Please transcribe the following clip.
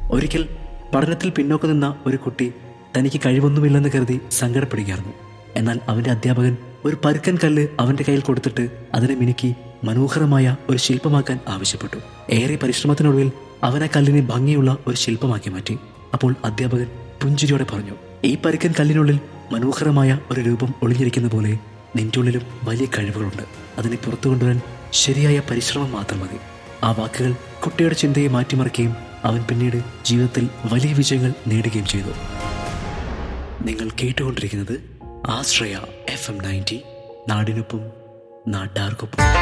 ഒരിക്കൽ പഠനത്തിൽ പിന്നോക്കം നിന്ന ഒരു കുട്ടി തനിക്ക് കഴിവൊന്നുമില്ലെന്ന് കരുതി സങ്കടപ്പെടുകയായിരുന്നു എന്നാൽ അവന്റെ അധ്യാപകൻ ഒരു പരുക്കൻ കല്ല് അവന്റെ കയ്യിൽ കൊടുത്തിട്ട് അതിനെ മിനുക്കി മനോഹരമായ ഒരു ശില്പമാക്കാൻ ആവശ്യപ്പെട്ടു ഏറെ പരിശ്രമത്തിനൊടുവിൽ അവൻ ആ കല്ലിനെ ഭംഗിയുള്ള ഒരു ശില്പമാക്കി മാറ്റി അപ്പോൾ അധ്യാപകൻ പുഞ്ചിരിയോടെ പറഞ്ഞു ഈ പരുക്കൻ കല്ലിനുള്ളിൽ മനോഹരമായ ഒരു രൂപം ഒളിഞ്ഞിരിക്കുന്ന പോലെ നിന്റെ ഉള്ളിലും വലിയ കഴിവുകളുണ്ട് അതിനെ പുറത്തു കൊണ്ടുവരാൻ ശരിയായ പരിശ്രമം മാത്രം മതി ആ വാക്കുകൾ കുട്ടിയുടെ ചിന്തയെ മാറ്റിമറിക്കുകയും അവൻ പിന്നീട് ജീവിതത്തിൽ വലിയ വിജയങ്ങൾ നേടുകയും ചെയ്തു നിങ്ങൾ കേട്ടുകൊണ്ടിരിക്കുന്നത് ആശ്രയ എഫ് എം നയൻറ്റി നാടിനൊപ്പം നാട്ടാർക്കൊപ്പം